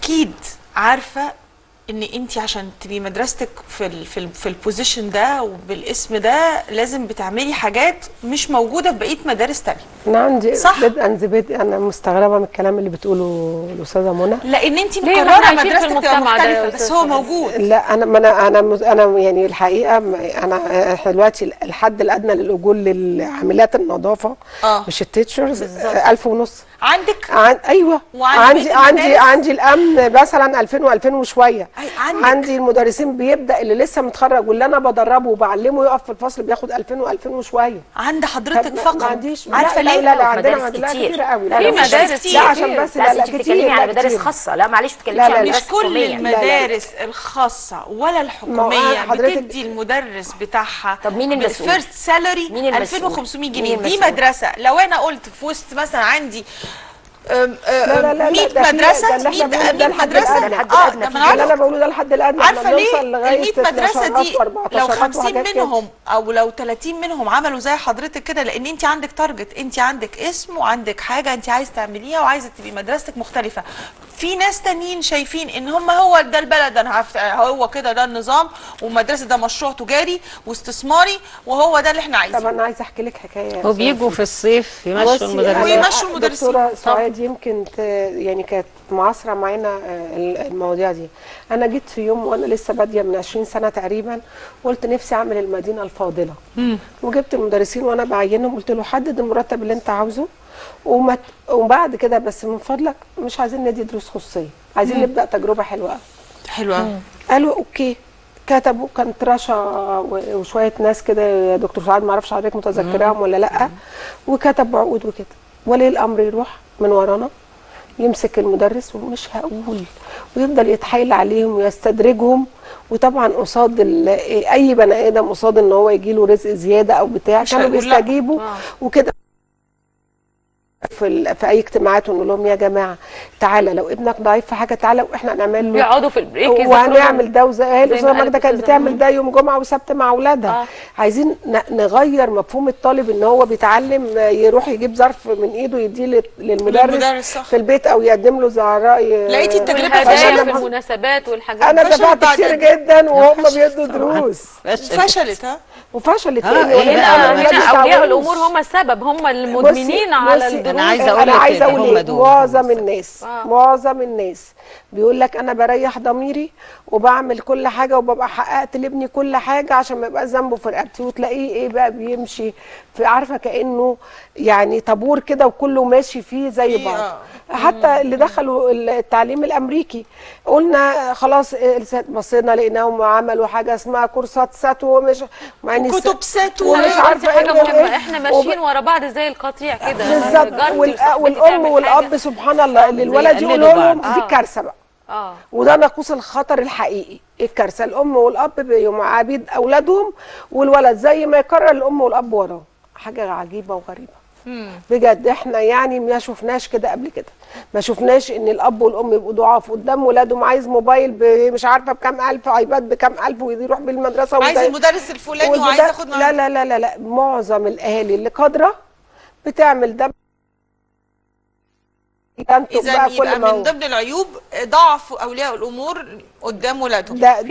اكيد عارفه ان انت عشان تبقي مدرستك في ال في ال في البوزيشن ده وبالاسم ده لازم بتعملي حاجات مش موجوده في بقيه مدارس تانية انا عندي صح. بدءا بدء انا مستغربه من الكلام اللي بتقوله الاستاذه منى لان انت ليه؟ ما مقرره احنا عايشين في مدرستك تبقى المجتمع ده يا مختلفه بس أستاذ هو فادي. موجود لا انا ما انا انا مز- انا يعني الحقيقه م- انا إحنا دلوقتي الحد الادنى للاجور للعاملات النظافه آه. مش التيتشرز 1000 ونص عندك عن ايوه وعند عندي بقية عندي المدارس؟ عندي الامن مثلا 2000 و2000 وشويه أي، عندك. عندي المدرسين بيبدا اللي لسه متخرج واللي انا بدربه وبعلمه يقف في الفصل بياخد 2000 و2000 وشويه عند حضرتك طب ما- فقط ما عنديش عارفه لا ليه لا لا في عندنا مدارس عندنا كتير. كتير قوي لا في لا مش مدارس كتير. كتير. لا عشان بس لا لا لا انت بتتكلمي كتير على لا مدارس كتير. خاصه لا معلش بتتكلمي لا، لا، على لا. مش مدارس كل حكوميه المدارس الخاصة ولا الحكومية ما هو حضرتك- بتدي المدرس بتاعها طب مين المسؤول؟ فيرست سالري مين المسؤول؟ 2500 مين جنيه دي المسؤول؟ مدرسة لو أنا قلت في وسط مثلا عندي أم- لا، لا، لا، 100 ده في- مدرسة ده اللي احنا 100 بنقوله ده 100 الحد مدرسة الأدنى. الحد اه الأدنى ده في ما أنا اللي انا عارفة بقوله ده الحد الادنى عارفة احنا ليه بنوصل لغايه ال 100 مدرسة 12 دي و14 لو وحاجات 50 كده. منهم او لو 30 منهم عملوا زي حضرتك كده لان انت عندك تارجت انت عندك اسم وعندك حاجة انت عايز تعمليها وعايزة تبقي مدرستك مختلفة في ناس تانيين شايفين ان هم هو ده البلد انا هفت... هو كده ده النظام والمدرسة ده مشروع تجاري واستثماري وهو ده اللي احنا طب عايزينه انا عايزه احكي لك حكايه وبيجوا في الصيف بصي، يمشوا أنا- المدرسين ويمشوا المدرسين. دكتوره سعاد يمكن ت... يعني كانت معاصره معانا آه، المواضيع دي انا جيت في يوم وانا لسه باديه من 20 سنه تقريبا قلت نفسي اعمل المدينه الفاضله وجبت المدرسين وانا بعينهم قلت له حدد المرتب اللي انت عاوزه وما ت- وبعد كده بس من فضلك مش عايزين ندي دروس خصوصيه عايزين نبدا تجربه حلوه قوي حلوة قالوا اوكي كتبوا كانت رشا و- وشويه ناس كده يا دكتور سعاد ما اعرفش حضرتك متذكراهم ولا لا وكتبوا عقود وكده ولي الامر يروح من ورانا يمسك المدرس ومش هقول ويفضل يتحايل عليهم ويستدرجهم وطبعا قصاد ال- اي بني ادم قصاد ان هو يجي له رزق زياده او بتاع مش كانوا هيقول لا. بيستجيبوا وكده في ال- في اي اجتماعات ونقول لهم يا جماعه تعالى لو ابنك ضعيف في حاجه تعالى واحنا نعمل له بيقعدوا في البريك يذاكروا وهنعمل ده وزي هي زي الاستاذه ما قالت ماجده كانت الأستاذة بتعمل ده يوم جمعه وسبت مع اولادها آه. عايزين ن- نغير مفهوم الطالب ان هو بيتعلم آه، يروح يجيب ظرف من ايده يديه لل- للمدرس للمدرس، صح. في البيت او يقدم له زهراء ي- لقيتي التجربة والهدايا فشلت في المناسبات والحاجات انا دي. فشل دفعت بعد كتير قد إيه؟ جدا وهم بيدوا دروس فشلت ها وفشلت آه، لان إيه ولاد بقى؟ هنا الأولاد هنا ما اولياء بيتعاونوش. الامور هم السبب هم بصي- المدمنين على بصي، الدروس أنا عايزة أقول انا لك عايزه كده، اقول هم ايه دول. معظم الناس آه. معظم الناس بيقول لك انا بريح ضميري وبعمل كل حاجه وببقى حققت لابني كل حاجه عشان ما يبقاش ذنبه في رقبتي وتلاقيه ايه بقى بيمشي في عارفه كانه يعني طابور كده وكله ماشي فيه زي في- بعض آه. حتى اللي دخلوا التعليم الامريكي قلنا خلاص إيه، بصينا لقيناهم عملوا حاجه اسمها كورسات ساتو ومش مع إن كتب سات ومش ومش عارفه حاجه إيه مهمه إيه. احنا وب- ماشيين ورا بعض زي القطيع كده بالظبط جارتي وال- وصاحبتي والام تعمل والاب حاجة. سبحان الله اللي الولد يقلدوا يقولوا لهم بعض. دي آه. كارثه بقى اه وده ناقوس الخطر الحقيقي الكارثه الام والاب بيبقوا عبيد اولادهم والولد زي ما يكرر الام والاب وراه حاجه عجيبه وغريبه بجد احنا يعني ما شفناش كده قبل كده ما شفناش ان الاب والام يبقوا ضعاف قدام ولادهم عايز موبايل ب- مش عارفه بكام الف ايباد بكام الف ويروح بالمدرسه عايز وزي- المدرس الفلاني والمدر- وعايز اخد لا لا لا لا لا معظم الاهالي اللي قادره بتعمل ده ينتج اذا بقى كل يبقى ما من هو ضمن العيوب ضعف اولياء الامور قدام ولادهم ده